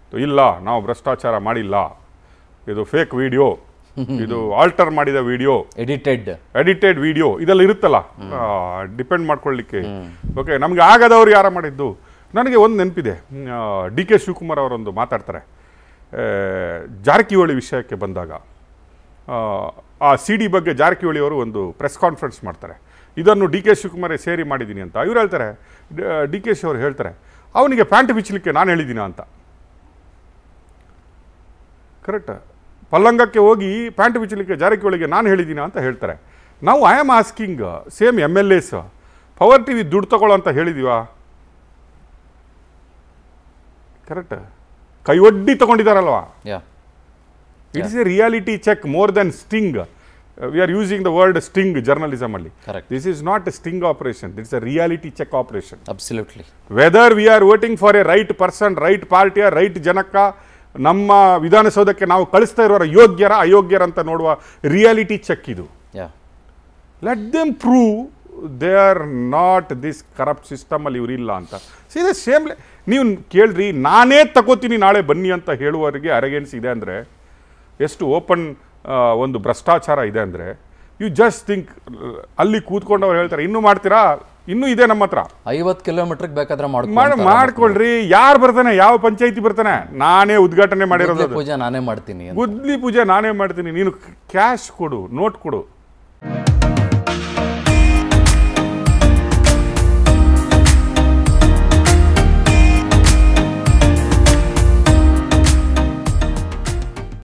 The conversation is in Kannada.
ಇಲ್ಲ ನಾವು ಭ್ರಷ್ಟಾಚಾರ ಮಾಡಿಲ್ಲ ಇದು ಫೇಕ್ ವಿಡಿಯೋ ಇದು ಆಲ್ಟರ್ ಮಾಡಿದ ವಿಡಿಯೋ ಎಡಿಟೆಡ್ ಎಡಿಟೆಡ್ ವಿಡಿಯೋ ಇದೆಲ್ಲ ಇರುತ್ತಲ್ಲ ಡಿಪೆಂಡ್ ಮಾಡ್ಕೊಳ್ಳಿಕ್ಕೆ ಓಕೆ ನಮ್ಗೆ ಆಗದವ್ರು ಯಾರ ಮಾಡಿದ್ದು ನನಗೆ ಒಂದು ನೆನಪಿದೆ ಡಿ ಕೆ ಶಿವಕುಮಾರ್ ಅವರೊಂದು ಮಾತಾಡ್ತಾರೆ ಆ, ಜಾರಕಿಹೊಳಿ ವಿಷಯಕ್ಕೆ ಬಂದಾಗ ಆ, ಆ ಸಿ ಡಿ ಬಗ್ಗೆ ಜಾರಕಿಹೊಳಿ ಅವರು ಒಂದು ಪ್ರೆಸ್ ಕಾನ್ಫರೆನ್ಸ್ ಮಾಡ್ತಾರೆ ಇದನ್ನು ಡಿ ಕೆ ಶಿವಕುಮಾರೇ ಸೇರಿ ಮಾಡಿದ್ದೀನಿ ಅಂತ ಇವ್ರು ಹೇಳ್ತಾರೆ ಡಿ ಕೆ ಶಿ ಅವರು ಹೇಳ್ತಾರೆ ಅವನಿಗೆ ಪ್ಯಾಂಟ್ ಬಿಚ್ಚಲಿಕ್ಕೆ ನಾನು ಹೇಳಿದ್ದೀನ ಅಂತ ಕರೆಕ್ಟ್ ಪಲ್ಲಂಗಕ್ಕೆ ಹೋಗಿ ಪ್ಯಾಂಟ್ ಬಿಚ್ಚಲಿಕ್ಕೆ ಜಾರಕಿಹೊಳಿಗೆ ನಾನು ಹೇಳಿದ್ದೀನ ಅಂತ ಹೇಳ್ತಾರೆ ನಾವು I am asking same M L S power T V ದುಡ್ಡು ತಗೊಳ್ಳೋ ಅಂತ ಹೇಳಿದೀವಾ ಕರೆಕ್ಟ್ ಕೈಯೊಡ್ಡಿ ತಗೊಂಡಿದ್ದಾರಲ್ವಾ yeah it is a reality check more than sting we are using the word sting journalism ಅಲ್ಲಿ Correct. This is not a sting operation it's a reality check operation absolutely whether we are voting for a right person right ಪಾರ್ಟಿಯ ರೈಟ್ ಜನಕ್ಕ ನಮ್ಮ ವಿಧಾನಸೌಧಕ್ಕೆ ನಾವು ಕಳಿಸ್ತಾ ಇರೋರ ಯೋಗ್ಯರ ಅಯೋಗ್ಯರ ಅಂತ ನೋಡುವ ರಿಯಾಲಿಟಿ ಚೆಕ್ ಇದು yeah let them prove they are not this corrupt ಸಿಸ್ಟಮಲ್ಲಿ ಇವರಿಲ್ಲ ಅಂತ ಸೀದಾ ಸೇಮ್ ನೀವು ಕೇಳ್ರಿ ನಾನೇ ತಗೋತೀನಿ ನಾಳೆ ಬನ್ನಿ ಅಂತ ಹೇಳುವವರಿಗೆ ಅರಗೇನ್ಸ್ ಇದೆ ಅಂದರೆ ಎಷ್ಟು ಓಪನ್ ಒಂದು ಭ್ರಷ್ಟಾಚಾರ ಇದೆ ಅಂದರೆ ಯು ಜಸ್ಟ್ ಥಿಂಕ್ ಅಲ್ಲಿ ಕೂತ್ಕೊಂಡವ್ರು ಹೇಳ್ತಾರೆ ಇನ್ನೂ ಮಾಡ್ತೀರಾ ಇನ್ನೂ ಇದೆ ನಮ್ಮ ಹತ್ರ ಐವತ್ತು ಕಿಲೋಮೀಟರ್ಗೆ ಬೇಕಾದ್ರೆ ಮಾಡ್ ಮಾಡ್ಕೊಂಡು ಮಾಡ್ಕೊಳ್ರಿ ಯಾರು ಬರ್ತಾನೆ ಯಾವ ಪಂಚಾಯತಿ ಬರ್ತಾನೆ ನಾನೇ ಉದ್ಘಾಟನೆ ಮಾಡಿರೋದು ಅದು. ಪೂಜೆ ನಾನೇ ಮಾಡ್ತೀನಿ ಅಂತ. ಗುದ್ಲಿ ಪೂಜೆ ನಾನೇ ಮಾಡ್ತೀನಿ ನೀನು ಕ್ಯಾಶ್ ಕೊಡು ನೋಟ್ ಕೊಡು